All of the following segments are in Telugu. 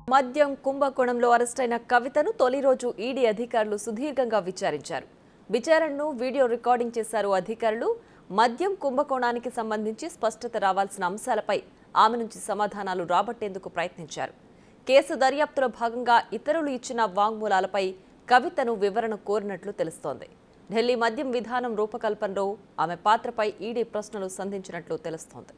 మద్యం కుంభకోణంలో అరెస్టైన కవితను తొలి రోజు ఈడీ అధికారులు సుదీర్ఘంగా విచారించారు విచారణను వీడియో రికార్డింగ్ చేశారు అధికారులు మద్యం కుంభకోణానికి సంబంధించి స్పష్టత రావాల్సిన అంశాలపై ఆమె నుంచి సమాధానాలు రాబట్టేందుకు ప్రయత్నించారు కేసు దర్యాప్తులో భాగంగా ఇతరులు ఇచ్చిన వాంగ్మూలాలపై కవితను వివరణ కోరినట్లు తెలుస్తోంది ఢిల్లీ మద్యం విధానం రూపకల్పనలో ఆమె పాత్రపై ఈడీ ప్రశ్నలు సంధించినట్లు తెలుస్తోంది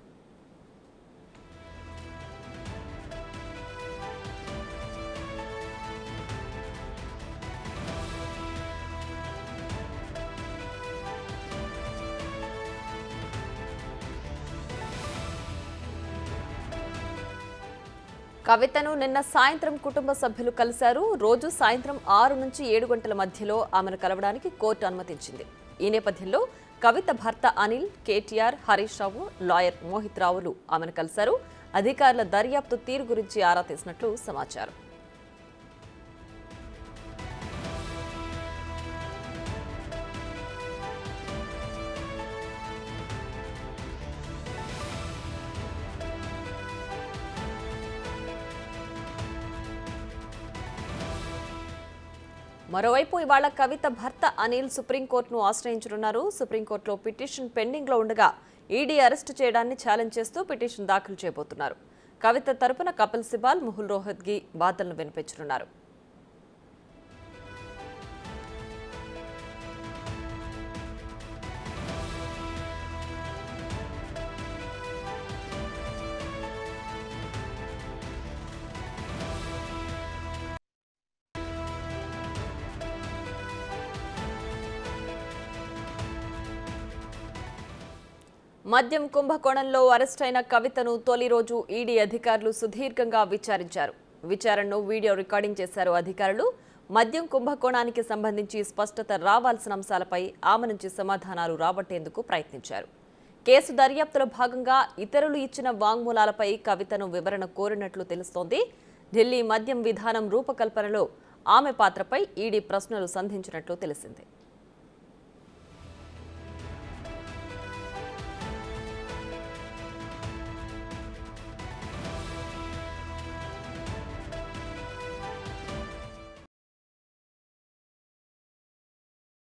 కవితను నిన్న సాయంత్రం కుటుంబ సభ్యులు కలిశారు రోజు సాయంత్రం ఆరు నుంచి ఏడు గంటల మధ్యలో ఆమెను కలవడానికి కోర్టు అనుమతించింది ఈ నేపథ్యంలో కవిత భర్త అనిల్ కేటీఆర్ హరీష్ రావు లాయర్ మోహిత్ రావులు ఆమెను కలిశారు అధికారుల దర్యాప్తు తీరు గురించి ఆరా తీసినట్లు సమాచారం మరోవైపు ఇవాళ కవిత భర్త అనిల్ సుప్రీంకోర్టును ఆశ్రయించనున్నారు సుప్రీంకోర్టులో పిటిషన్ పెండింగ్లో ఉండగా ఈడీ అరెస్టు చేయడాన్ని ఛాలెంజ్ చేస్తూ పిటిషన్ దాఖలు చేయబోతున్నారు కవిత తరపున కపిల్ సిబాల్ ముహుల్ రోహత్గి వాదనలు వినిపించనున్నారు మద్యం కుంభకోణంలో అరెస్టైన కవితను తొలి రోజు ఈడీ అధికారులు సుదీర్ఘంగా విచారించారు విచారణను వీడియో రికార్డింగ్ చేశారు అధికారులు మద్యం కుంభకోణానికి సంబంధించి స్పష్టత రావాల్సిన అంశాలపై ఆమె నుంచి సమాధానాలు రాబట్టేందుకు ప్రయత్నించారు కేసు దర్యాప్తులో భాగంగా ఇతరులు ఇచ్చిన వాంగ్మూలాలపై కవితను వివరణ కోరినట్లు తెలుస్తోంది ఢిల్లీ మద్యం విధానం రూపకల్పనలో ఆమె పాత్రపై ఈడీ ప్రశ్నలు సంధించినట్లు తెలిసింది